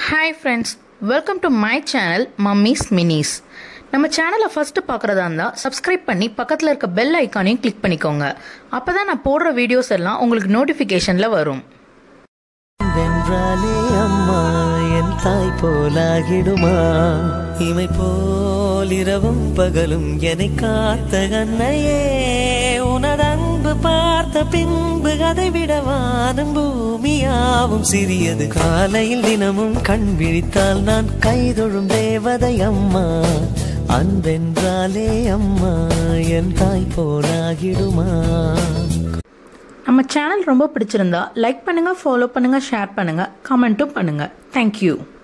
hi friends welcome to my channel mummy's minis நம்ம சேனலை first பார்க்குறதா இருந்தால் சப்ஸ்கிரைப் பண்ணி பக்கத்தில் இருக்க பெல் ஐக்கானையும் கிளிக் பண்ணிக்கோங்க அப்போ தான் நான் போடுற வீடியோஸ் எல்லாம் உங்களுக்கு நோட்டிஃபிகேஷனில் வரும் வென்றாலே அம்மா என் தாய் போலாகிடுமா இமை போல் இரவும் பகலும் என்னை காத்த கண்ணையே உனதன்பு பார்த்த பின்பு அதை விட வானம் பூமியாவும் சிறியது காலையில் தினமும் கண் விழித்தால் நான் கைதொழும் தேவதை அம்மா அன்பென்றாலே அம்மா என் தாய் போலாகிடுமா நம்ம சேனல் ரொம்ப பிடிச்சிருந்தா லைக் பண்ணுங்கள் ஃபாலோ பண்ணுங்கள் ஷேர் பண்ணுங்கள் கமெண்ட்டும் பண்ணுங்கள் தேங்க்யூ